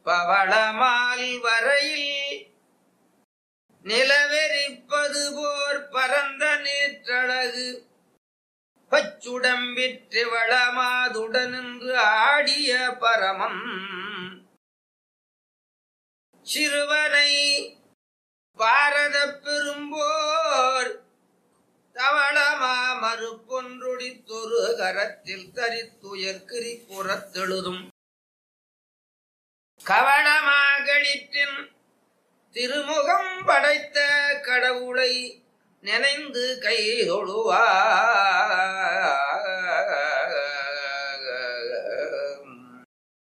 பவளமால் வரையில் நிலவெறிப்பது போர் பரந்த நீற்றழகு பச்சுடம்பிற்று வளமாதுடனின்று ஆடிய பரமம் சிறுவனை பாரத பெரும்போர் தவளமா மறுப்பொன்றொடித்தொரு கரத்தில் தரித்துயர்கிரி புறத்தெழுதும் கவளமாகளிற்றின் திருமுகம் படைத்த கடவுளை நினைந்து கை தொழுவார்